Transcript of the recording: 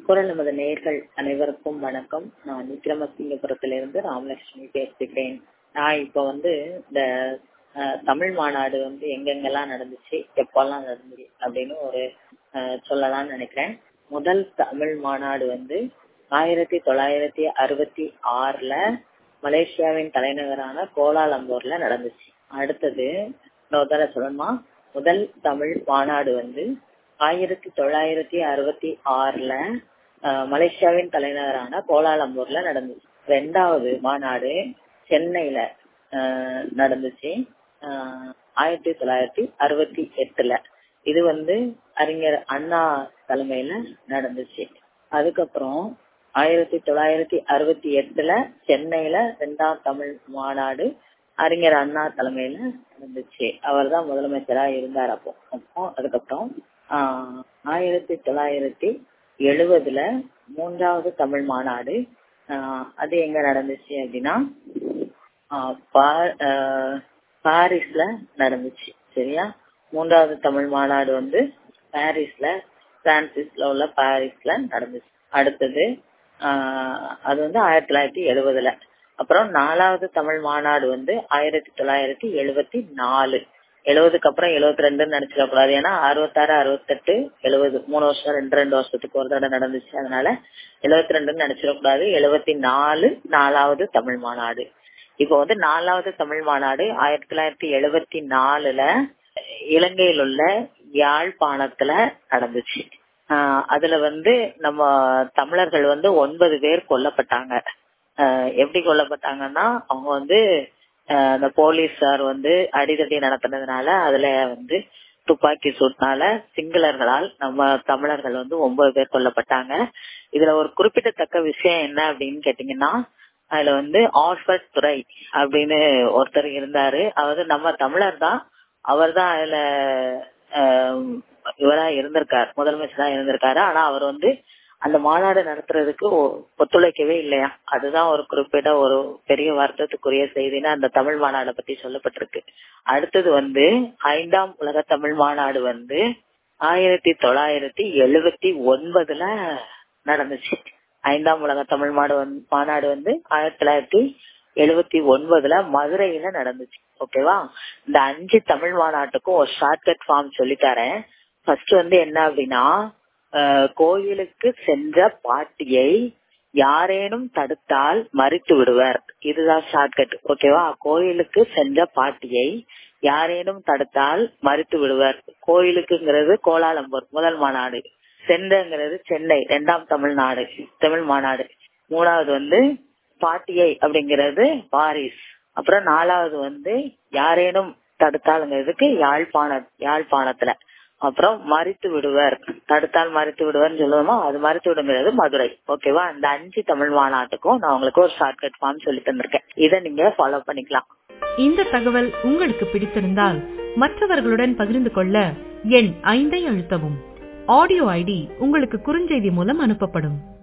குரல் நமது நேர்கள் அனைவருக்கும் வணக்கம் நான் விக்ரமசிங்கபுரத்திலிருந்து ராமலட்சுமி பேசுகிறேன் நான் இப்ப வந்து இந்த அஹ், தமிழ் மாநாடு வந்து எங்கெங்கெல்லாம் நடந்துச்சு எப்பெல்லாம் நடந்துச்சு அப்படின்னு ஒரு அஹ், சொல்லலாம்னு நினைக்கிறேன் முதல் தமிழ் மாநாடு வந்து ஆயிரத்தி தொள்ளாயிரத்தி அறுபத்தி ஆறுல மலேசியாவின் தலைநகரான கோலாலம்பூர்ல நடந்துச்சு அடுத்தது இன்னொரு சொல்லணுமா முதல் தமிழ் மாநாடு வந்து ஆயிரத்தி தொள்ளாயிரத்தி அறுபத்தி ஆறுல அஹ், மலேசியாவின் தலைநகரான கோலாலம்பூர்ல நடந்துச்சு ரெண்டாவது மாநாடு சென்னையில அஹ், நடந்துச்சு அஹ், ஆயிரத்தி தொள்ளாயிரத்தி அறுபத்தி எட்டுல இது வந்து அறிஞர் அண்ணா தலைமையில நடந்துச்சு அதுக்கப்புறம் ஆயிரத்தி தொள்ளாயிரத்தி அறுபத்தி எட்டுல சென்னையில ரெண்டாம் தமிழ் மாநாடு அறிஞர் அண்ணா தலைமையில நடந்துச்சு அவர் தான் முதலமைச்சரா இருந்தார் அப்போ அப்போ அதுக்கப்புறம் ஆஹ், ஆயிரத்தி தொள்ளாயிரத்தி எழுபதுல மூன்றாவது தமிழ் மாநாடு ஆஹ், அது எங்க நடந்துச்சு அப்படின்னா ஆஹ், பா- ஆஹ், பாரிஸ்ல நடந்துச்சு சரியா மூன்றாவது தமிழ் மாநாடு வந்து பாரிஸ்ல பிரான்சிஸ்ல உள்ள பாரிஸ்ல நடந்துச்சு அடுத்தது ஆஹ், அது வந்து ஆயிரத்தி தொள்ளாயிரத்தி எழுபதுல அப்புறம் நாலாவது தமிழ் மாநாடு வந்து ஆயிரத்தி தொள்ளாயிரத்தி எழுபத்தி நாலு எழுபதுக்கு அப்புறம் எழுபத்தி ரெண்டுன்னு நினைச்சிட கூடாது ஏன்னா அறுபத்தாறு அறுபத்தெட்டு எழுபது மூணு வருஷம் ரெண்டு ரெண்டு வருஷத்துக்கு ஒரு தடவை நடந்துச்சு அதனால எழுபத்தி ரெண்டுன்னு நினைச்சிடக்கூடாது எழுபத்தி நாலு நாலாவது தமிழ் மாநாடு இப்போ வந்து நாலாவது தமிழ் மாநாடு ஆயிரத்தி தொள்ளாயிரத்தி எழுபத்தி நாலுல இலங்கையில் உள்ள யாழ்ப்பாணத்துல நடந்துச்சு ஆஹ் அதுல வந்து நம்ம தமிழர்கள் வந்து ஒன்பது பேர் கொல்லப்பட்டாங்க ஆஹ் எப்படி கொல்லப்பட்டாங்கன்னா அவங்க வந்து ஆஹ் அந்த போலீஸார் வந்து அடிதடி நடத்தினதுனால அதுல வந்து துப்பாக்கி சூட்னால சிங்களர்களால் நம்ம தமிழர்கள் வந்து ஒன்பது பேர் கொல்லப்பட்டாங்க இதுல ஒரு குறிப்பிடத்தக்க விஷயம் என்ன அப்படின்னு கேட்டீங்கன்னா அதுல வந்து ஆஸ்பர்ட் துறை அப்படின்னு ஒருத்தர் இருந்தாரு அதாவது நம்ம தமிழர் தான் அவர் தான் அதுல ஆஹ், இவரா இருந்திருக்கார் முதலமைச்சரா இருந்திருக்காரு ஆனா அவர் வந்து அந்த மாநாடு நடத்துறதுக்கு ஒ- ஒத்துழைக்கவே இல்லையா அதுதான் ஒரு குறிப்பிட்ட ஒரு பெரிய வருத்தத்துக்குரிய செய்தின்னு அந்த தமிழ் மாநாடை பத்தி சொல்லப்பட்டிருக்கு அடுத்தது வந்து ஐந்தாம் உலக தமிழ் மாநாடு வந்து ஆயிரத்தி தொள்ளாயிரத்தி எழுபத்தி ஒன்பதுல நடந்துச்சு ஐந்தாம் உலக தமிழ் மாடு வந்து- மாநாடு வந்து ஆயிரத்தி தொள்ளாயிரத்தி எழுபத்தி ஒன்பதுல மதுரையில நடந்துச்சு ஓகேவா இந்த அஞ்சு தமிழ் மாநாட்டுக்கும் ஒரு ஷார்ட்கட் ஃபார்ம் சொல்லித்தரேன் ஃபர்ஸ்ட் வந்து என்ன அப்படின்னா அஹ், கோயிலுக்கு சென்ற பாட்டியை யாரேனும் தடுத்தால் மறித்து விடுவர் இதுதான் ஷார்ட்கட் ஓகேவா கோயிலுக்கு சென்ற பாட்டியை யாரேனும் தடுத்தால் மறித்து விடுவர் கோயிலுக்குங்கிறது கோலாலம்பூர் முதல் மாநாடு சென்றங்கிறது சென்னை இரண்டாம் தமிழ்நாடு தமிழ் மாநாடு மூணாவது வந்து பாட்டியை அப்படிங்கிறது பாரிஸ் அப்புறம் நாலாவது வந்து யாரேனும் தடுத்தாலுங்கிறதுக்கு யாழ்ப்பாண யாழ்ப்பாணத்துல அப்புறம் மறித்து விடுவர் தடுத்தால் மறித்து விடுவர்னு சொல்லுவோமோ அது மறித்து விடுங்கிறது மதுரை ஓகேவா இந்த அஞ்சு தமிழ் மாநாட்டுக்கும் நான் உங்களுக்கு ஒரு ஷார்ட்கட் ஃபார்ம் சொல்லி தந்திருக்கேன் இதை நீங்க ஃபாலோ பண்ணிக்கலாம் இந்த தகவல் உங்களுக்கு பிடித்திருந்தால் மற்றவர்களுடன் பகிர்ந்து கொள்ள எண் ஐந்தை அழுத்தவும் ஆடியோ ஐடி உங்களுக்கு குறுஞ்செய்தி மூலம் அனுப்பப்படும்